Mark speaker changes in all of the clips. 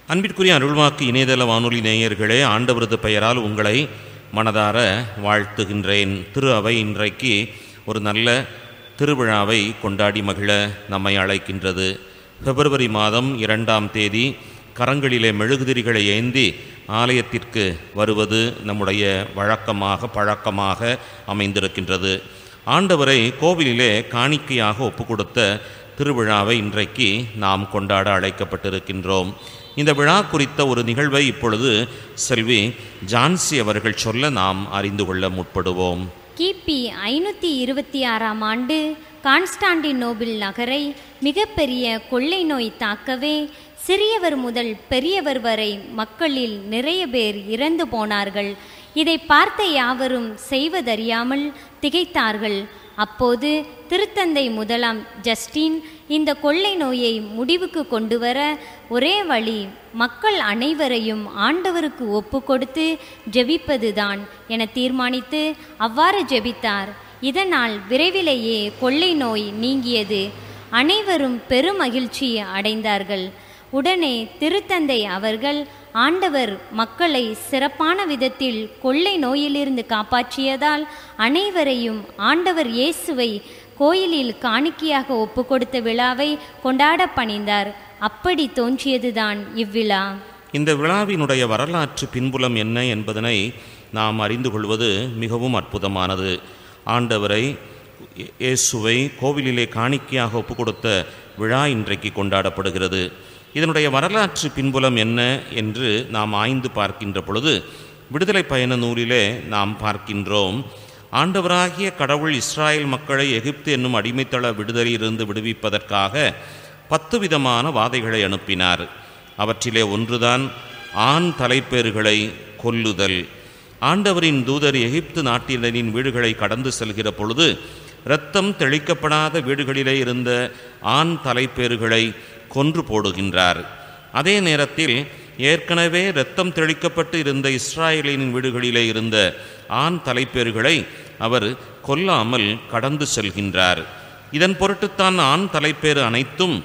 Speaker 1: அன்பிற்குரிய அருள்வாக்கு இணையதள வானொலி நேயர்களே ஆண்டவரது பெயரால் உங்களை மனதார வாழ்த்துகின்றேன் திரு அவை இன்றைக்கு ஒரு நல்ல திருவிழாவை கொண்டாடி மகிழ நம்மை அழைக்கின்றது பிப்ரவரி மாதம் இரண்டாம் தேதி கரங்களிலே மெழுகுதிரிகளை ஏந்தி ஆலயத்திற்கு வருவது நம்முடைய வழக்கமாக பழக்கமாக அமைந்திருக்கின்றது ஆண்டவரை கோவிலிலே காணிக்கையாக ஒப்புக்கொடுத்த திருவிழாவை இன்றைக்கு நாம் கொண்டாட அழைக்கப்பட்டிருக்கின்றோம் இந்த விழா குறித்த ஒரு நிகழ்வை இப்பொழுது செல்வி ஜான்சி அவர்கள் சொல்ல நாம் அறிந்து கொள்ள முற்படுவோம்
Speaker 2: கிபி ஐநூற்றி இருபத்தி ஆறாம் ஆண்டு கான்ஸ்டாண்டினோபிள் நகரை மிகப்பெரிய கொள்ளை நோய் தாக்கவே சிறியவர் முதல் பெரியவர் வரை மக்களில் நிறைய பேர் இறந்து போனார்கள் இதை பார்த்த யாவரும் செய்வதறியாமல் திகைத்தார்கள் அப்போது திருத்தந்தை முதலாம் ஜஸ்டின் இந்த கொள்ளை நோயை முடிவுக்கு கொண்டு வர ஒரே வழி மக்கள் அனைவரையும் ஆண்டவருக்கு ஒப்பு கொடுத்து ஜெபிப்பதுதான் என தீர்மானித்து அவ்வாறு ஜெபித்தார் இதனால் விரைவிலேயே கொள்ளை நோய் நீங்கியது அனைவரும் பெருமகிழ்ச்சி அடைந்தார்கள் உடனே திருத்தந்தை அவர்கள் ஆண்டவர் மக்களை சிறப்பான விதத்தில் கொள்ளை நோயிலிருந்து காப்பாற்றியதால் அனைவரையும் ஆண்டவர் இயேசுவை கோயிலில் காணிக்கையாக ஒப்பு கொடுத்த விழாவை கொண்டாட பணிந்தார் அப்படி தோன்றியதுதான் இவ்விழா
Speaker 1: இந்த விழாவினுடைய வரலாற்று பின்புலம் என்ன என்பதனை நாம் அறிந்து கொள்வது மிகவும் அற்புதமானது ஆண்டவரை இயே- இயேசுவை கோவிலிலே காணிக்கையாக ஒப்பு கொடுத்த விழா இன்றைக்கு கொண்டாடப்படுகிறது இதனுடைய வரலாற்று பின்புலம் என்ன என்று நாம் ஆய்ந்து பார்க்கின்ற பொழுது விடுதலை பயண நூலிலே நாம் பார்க்கின்றோம் ஆண்டவராகிய கடவுள் இஸ்ராயேல் மக்களை எகிப்து என்னும் அடிமைத்தள விடுதலையிலிருந்து விடுவிப்பதற்காக பத்து விதமான வாதைகளை அனுப்பினார் அவற்றிலே ஒன்றுதான் ஆண் தலைப்பேறுகளை கொல்லுதல் ஆண்டவரின் தூதர் எகிப்து நாட்டினரின் வீடுகளை கடந்து செல்கிற பொழுது இரத்தம் தெளிக்கப்படாத வீடுகளிலே இருந்த ஆண் தலைப்பேறுகளை கொன்று போடுகின்றார் அதே நேரத்தில் ஏற்கனவே இரத்தம் தெளிக்கப்பட்டு இருந்த இஸ்ராயலின் வீடுகளிலே இருந்த ஆண் தலைப்பேறுகளை அவர் கொல்லாமல் கடந்து செல்கின்றார் இதன் பொருட்டுத்தான் ஆண் தலைப்பேறு அனைத்தும்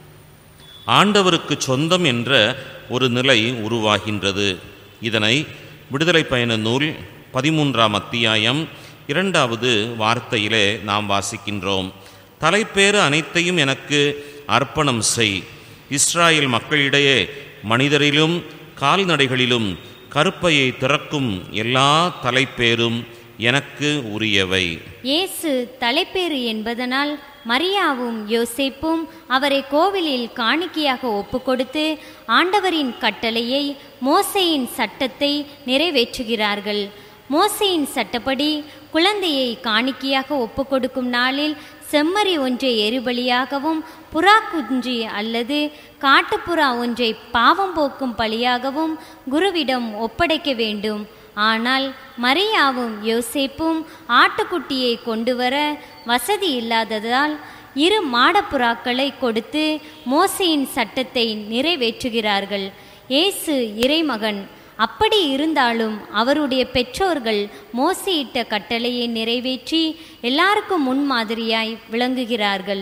Speaker 1: ஆண்டவருக்கு சொந்தம் என்ற ஒரு நிலை உருவாகின்றது இதனை விடுதலை பயண நூல் பதிமூன்றாம் அத்தியாயம் இரண்டாவது வார்த்தையிலே நாம் வாசிக்கின்றோம் தலைப்பேறு அனைத்தையும் எனக்கு அர்ப்பணம் செய் இஸ்ராயேல் மக்களிடையே மனிதரிலும் கால்நடைகளிலும் கருப்பையை திறக்கும் எல்லா தலைப்பேரும் எனக்கு உரியவை
Speaker 2: இயேசு தலைப்பேறு என்பதனால் மரியாவும் யோசேப்பும் அவரை கோவிலில் காணிக்கையாக ஒப்புக்கொடுத்து ஆண்டவரின் கட்டளையை மோசேயின் சட்டத்தை நிறைவேற்றுகிறார்கள் மோசேயின் சட்டப்படி குழந்தையை காணிக்கையாக ஒப்புக்கொடுக்கும் நாளில் செம்மறி ஒன்றை எரிபலியாகவும் புறா குஞ்சு அல்லது காட்டுப்புறா ஒன்றை பாவம் போக்கும் பலியாகவும் குருவிடம் ஒப்படைக்க வேண்டும் ஆனால் மரியாவும் யோசேப்பும் ஆட்டுக்குட்டியை கொண்டு வர வசதி இல்லாததால் இரு மாடப்புறாக்களை கொடுத்து மோசேயின் சட்டத்தை நிறைவேற்றுகிறார்கள் இயேசு இறைமகன் அப்படி இருந்தாலும் அவருடைய பெற்றோர்கள் மோசையிட்ட கட்டளையை நிறைவேற்றி எல்லாருக்கும் முன்மாதிரியாய் விளங்குகிறார்கள்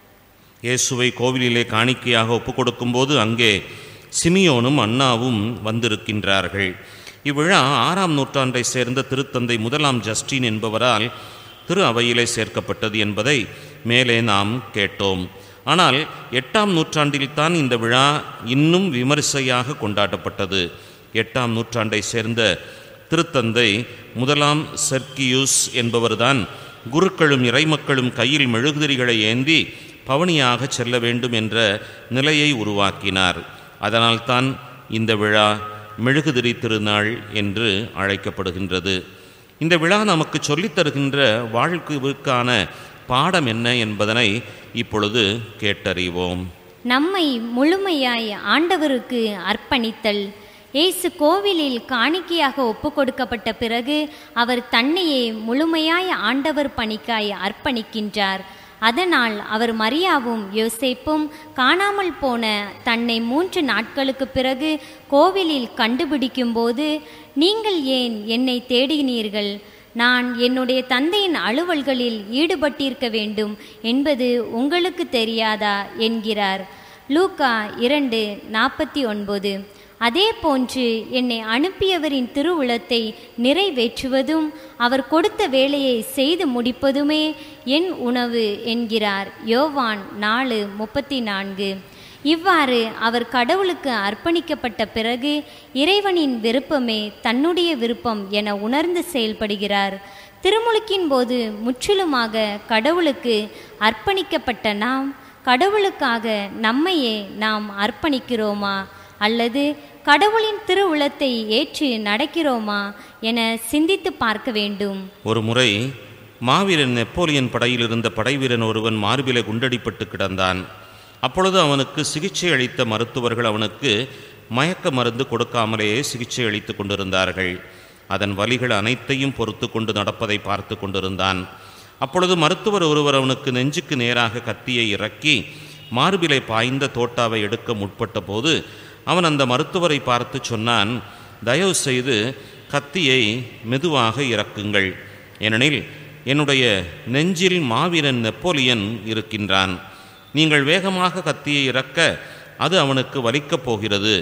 Speaker 1: இயேசுவை கோவிலிலே காணிக்கையாக ஒப்புக் கொடுக்கும்போது அங்கே சிமியோனும் அண்ணாவும் வந்திருக்கின்றார்கள் இவ்விழா ஆறாம் நூற்றாண்டை சேர்ந்த திருத்தந்தை முதலாம் ஜஸ்டின் என்பவரால் திரு அவையிலே சேர்க்கப்பட்டது என்பதை மேலே நாம் கேட்டோம் ஆனால் எட்டாம் நூற்றாண்டில்தான் இந்த விழா இன்னும் விமரிசையாக கொண்டாடப்பட்டது எட்டாம் நூற்றாண்டை சேர்ந்த திருத்தந்தை முதலாம் செர்கியூஸ் என்பவர்தான் குருக்களும் இறைமக்களும் கையில் மெழுகுதிரிகளை ஏந்தி பவனியாக செல்ல வேண்டும் என்ற நிலையை உருவாக்கினார் அதனால்தான் இந்த விழா மெழுகுதிரி திருநாள் என்று அழைக்கப்படுகின்றது இந்த விழா நமக்கு சொல்லித் தருகின்ற வாழ்க்கைக்கான பாடம் என்ன என்பதனை இப்பொழுது கேட்டறிவோம்
Speaker 2: நம்மை முழுமையாய் ஆண்டவருக்கு அர்ப்பணித்தல் இயேசு கோவிலில் காணிக்கையாக ஒப்புக்கொடுக்கப்பட்ட பிறகு அவர் தன்னையே முழுமையாய் ஆண்டவர் பணிக்காய் அர்ப்பணிக்கின்றார் அதனால் அவர் மரியாவும் யோசேப்பும் காணாமல் போன தன்னை மூன்று நாட்களுக்கு பிறகு கோவிலில் கண்டுபிடிக்கும்போது நீங்கள் ஏன் என்னை தேடினீர்கள் நான் என்னுடைய தந்தையின் அலுவல்களில் ஈடுபட்டிருக்க வேண்டும் என்பது உங்களுக்கு தெரியாதா என்கிறார் லூக்கா இரண்டு நாற்பத்தி ஒன்பது அதே போன்று என்னை அனுப்பியவரின் திருவுளத்தை நிறைவேற்றுவதும் அவர் கொடுத்த வேலையை செய்து முடிப்பதுமே என் உணவு என்கிறார் யோவான் நாலு முப்பத்தி நான்கு இவ்வாறு அவர் கடவுளுக்கு அர்ப்பணிக்கப்பட்ட பிறகு இறைவனின் விருப்பமே தன்னுடைய விருப்பம் என உணர்ந்து செயல்படுகிறார் திருமுழுக்கின் போது முற்றிலுமாக கடவுளுக்கு அர்ப்பணிக்கப்பட்ட நாம் கடவுளுக்காக நம்மையே நாம் அர்ப்பணிக்கிறோமா அல்லது கடவுளின் திருவுளத்தை ஏற்று நடக்கிறோமா என சிந்தித்து பார்க்க வேண்டும்
Speaker 1: ஒரு முறை மாவீரன் நெப்போலியன் படையில் இருந்த படைவீரன் ஒருவன் மார்பிலே குண்டடிப்பட்டு கிடந்தான் அப்பொழுது அவனுக்கு சிகிச்சை அளித்த மருத்துவர்கள் அவனுக்கு மயக்க மருந்து கொடுக்காமலேயே சிகிச்சை அளித்து கொண்டிருந்தார்கள் அதன் வலிகள் அனைத்தையும் பொறுத்து கொண்டு நடப்பதை பார்த்து கொண்டிருந்தான் அப்பொழுது மருத்துவர் ஒருவர் அவனுக்கு நெஞ்சுக்கு நேராக கத்தியை இறக்கி மார்பிலை பாய்ந்த தோட்டாவை எடுக்க முற்பட்ட போது அவன் அந்த மருத்துவரை பார்த்து சொன்னான் தயவு செய்து கத்தியை மெதுவாக இறக்குங்கள் ஏனெனில் என்னுடைய நெஞ்சில் மாவீரன் நெப்போலியன் இருக்கின்றான் நீங்கள் வேகமாக கத்தியை இறக்க அது அவனுக்கு வலிக்கப் போகிறது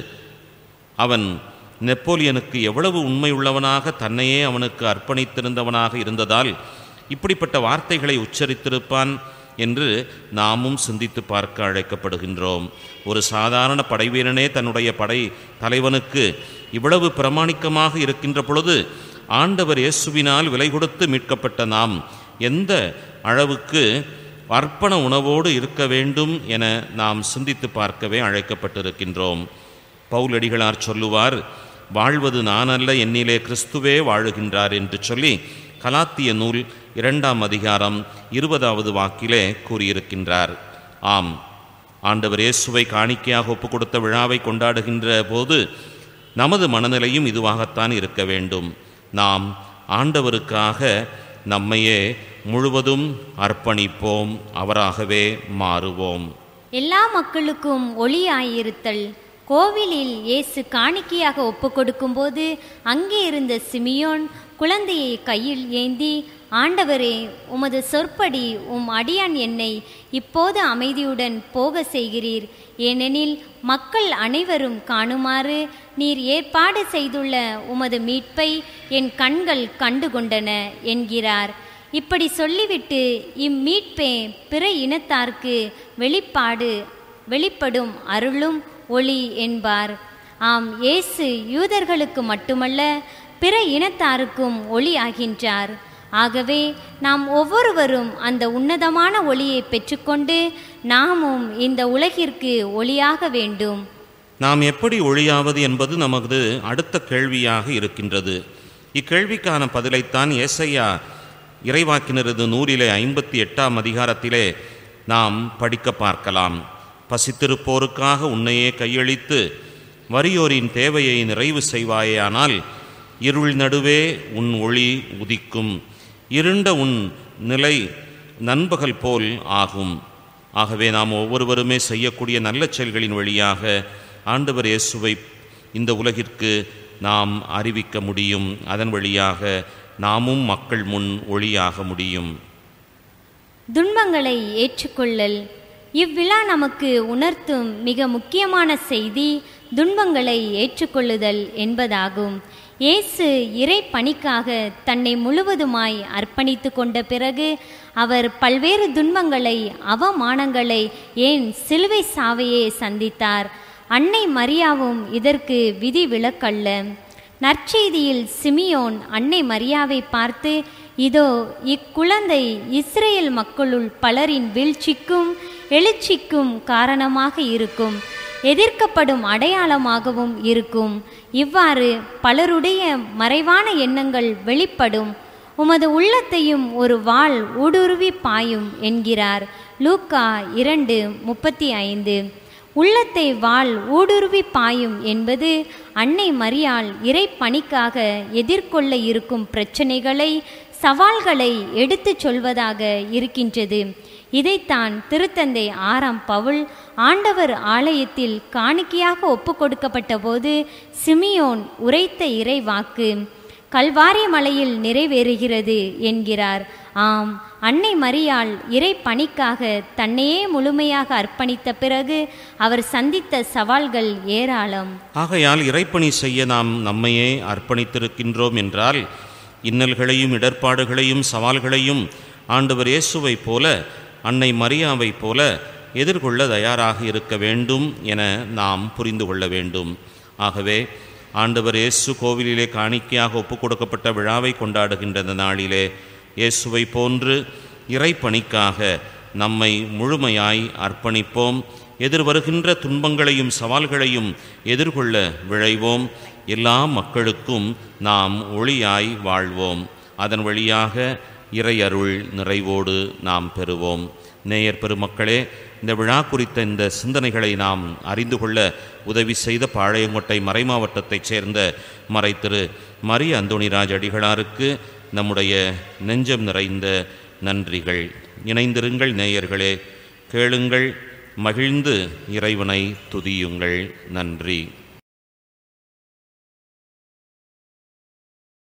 Speaker 1: அவன் நெப்போலியனுக்கு எவ்வளவு உண்மையுள்ளவனாக தன்னையே அவனுக்கு அர்ப்பணித்திருந்தவனாக இருந்ததால் இப்படிப்பட்ட வார்த்தைகளை உச்சரித்திருப்பான் என்று நாமும் சிந்தித்து பார்க்க அழைக்கப்படுகின்றோம் ஒரு சாதாரண படைவீரனே தன்னுடைய படை தலைவனுக்கு இவ்வளவு பிரமாணிக்கமாக இருக்கின்ற பொழுது ஆண்டவர் இயேசுவினால் விலை கொடுத்து மீட்கப்பட்ட நாம் எந்த அளவுக்கு அர்ப்பண உணவோடு இருக்க வேண்டும் என நாம் சிந்தித்து பார்க்கவே அழைக்கப்பட்டிருக்கின்றோம் பவுலடிகளார் சொல்லுவார் வாழ்வது நான் அல்ல என்னிலே கிறிஸ்துவே வாழுகின்றார் என்று சொல்லி கலாத்திய நூல் இரண்டாம் அதிகாரம் இருபதாவது வாக்கிலே கூறியிருக்கின்றார் ஆம் ஆண்டவர் இயேசுவை காணிக்கையாக ஒப்பு கொடுத்த விழாவை கொண்டாடுகின்ற போது நமது மனநிலையும் இதுவாகத்தான் இருக்க வேண்டும் நாம் ஆண்டவருக்காக நம்மையே முழுவதும் அர்ப்பணிப்போம் அவராகவே மாறுவோம்
Speaker 2: எல்லா மக்களுக்கும் ஒளியாயிருத்தல் கோவிலில் இயேசு காணிக்கையாக ஒப்பு கொடுக்கும்போது அங்கே இருந்த சிமியோன் குழந்தையை கையில் ஏந்தி ஆண்டவரே உமது சொற்படி உம் அடியான் என்னை இப்போது அமைதியுடன் போக செய்கிறீர் ஏனெனில் மக்கள் அனைவரும் காணுமாறு நீர் ஏற்பாடு செய்துள்ள உமது மீட்பை என் கண்கள் கண்டுகொண்டன என்கிறார் இப்படி சொல்லிவிட்டு இம்மீட்பே பிற இனத்தார்க்கு வெளிப்பாடு வெளிப்படும் அருளும் ஒளி என்பார் ஆம் இயேசு யூதர்களுக்கு மட்டுமல்ல பிற இனத்தாருக்கும் ஒளி ஆகின்றார் ஆகவே நாம் ஒவ்வொருவரும் அந்த உன்னதமான ஒளியை பெற்றுக்கொண்டு நாமும் இந்த உலகிற்கு ஒளியாக வேண்டும்
Speaker 1: நாம் எப்படி ஒழியாவது என்பது நமது அடுத்த கேள்வியாக இருக்கின்றது இக்கேள்விக்கான பதிலைத்தான் ஏசையா இறைவாக்கினரது நூலிலே ஐம்பத்தி எட்டாம் அதிகாரத்திலே நாம் படிக்க பார்க்கலாம் பசித்திருப்போருக்காக உன்னையே கையளித்து வறியோரின் தேவையை நிறைவு செய்வாயேயானால் இருள் நடுவே உன் ஒளி உதிக்கும் இருண்ட உன் நிலை நண்பகல் போல் ஆகும் ஆகவே நாம் ஒவ்வொருவருமே செய்யக்கூடிய நல்ல செயல்களின் வழியாக ஆண்டவர் இயேசுவை இந்த உலகிற்கு நாம் அறிவிக்க முடியும் அதன் வழியாக நாமும் மக்கள் முன் ஒளியாக முடியும்
Speaker 2: துன்பங்களை ஏற்றுக்கொள்ளல் இவ்விழா நமக்கு உணர்த்தும் மிக முக்கியமான செய்தி துன்பங்களை ஏற்றுக்கொள்ளுதல் என்பதாகும் இயேசு இறை பணிக்காக தன்னை முழுவதுமாய் அர்ப்பணித்து கொண்ட பிறகு அவர் பல்வேறு துன்பங்களை அவமானங்களை ஏன் சிலுவை சாவையே சந்தித்தார் அன்னை மரியாவும் இதற்கு விதி விலக்கல்ல நற்செய்தியில் சிமியோன் அன்னை மரியாவை பார்த்து இதோ இக்குழந்தை இஸ்ரேல் மக்களுள் பலரின் வீழ்ச்சிக்கும் எழுச்சிக்கும் காரணமாக இருக்கும் எதிர்க்கப்படும் அடையாளமாகவும் இருக்கும் இவ்வாறு பலருடைய மறைவான எண்ணங்கள் வெளிப்படும் உமது உள்ளத்தையும் ஒரு வாள் ஊடுருவி பாயும் என்கிறார் லூக்கா இரண்டு முப்பத்தி ஐந்து உள்ளத்தை வாள் ஊடுருவி பாயும் என்பது அன்னை மரியாள் இறை பணிக்காக எதிர்கொள்ள இருக்கும் பிரச்சனைகளை சவால்களை எடுத்துச் சொல்வதாக இருக்கின்றது இதைத்தான் திருத்தந்தை ஆறாம் பவுல் ஆண்டவர் ஆலயத்தில் காணிக்கையாக ஒப்பு கொடுக்கப்பட்ட போது சிமியோன் உரைத்த இறை வாக்கு கல்வாரி மலையில் நிறைவேறுகிறது என்கிறார் ஆம் அன்னை மரியாள் இறை பணிக்காக தன்னையே முழுமையாக அர்ப்பணித்த பிறகு அவர் சந்தித்த சவால்கள் ஏராளம்
Speaker 1: ஆகையால் இறைப்பணி செய்ய நாம் நம்மையே அர்ப்பணித்திருக்கின்றோம் என்றால் இன்னல்களையும் இடர்பாடுகளையும் சவால்களையும் ஆண்டவர் இயேசுவைப் போல அன்னை மரியாவைப் போல எதிர்கொள்ள தயாராக இருக்க வேண்டும் என நாம் புரிந்து கொள்ள வேண்டும் ஆகவே ஆண்டவர் இயேசு கோவிலிலே காணிக்கையாக ஒப்புக் கொடுக்கப்பட்ட விழாவை கொண்டாடுகின்ற இந்த நாளிலே இயேசுவை போன்று இறைப்பணிக்காக நம்மை முழுமையாய் அர்ப்பணிப்போம் எதிர்வருகின்ற துன்பங்களையும் சவால்களையும் எதிர்கொள்ள விழைவோம் எல்லா மக்களுக்கும் நாம் ஒளியாய் வாழ்வோம் அதன் வழியாக இறையருள் நிறைவோடு நாம் பெறுவோம் நேயர் பெருமக்களே இந்த விழா குறித்த இந்த சிந்தனைகளை நாம் அறிந்து கொள்ள உதவி செய்த பாளையங்கோட்டை மறைமாவட்டத்தைச் சேர்ந்த மறை திரு மரிய அந்தோணிராஜ் அடிகளாருக்கு நம்முடைய நெஞ்சம் நிறைந்த நன்றிகள் இணைந்திருங்கள் நேயர்களே கேளுங்கள் மகிழ்ந்து இறைவனை துதியுங்கள் நன்றி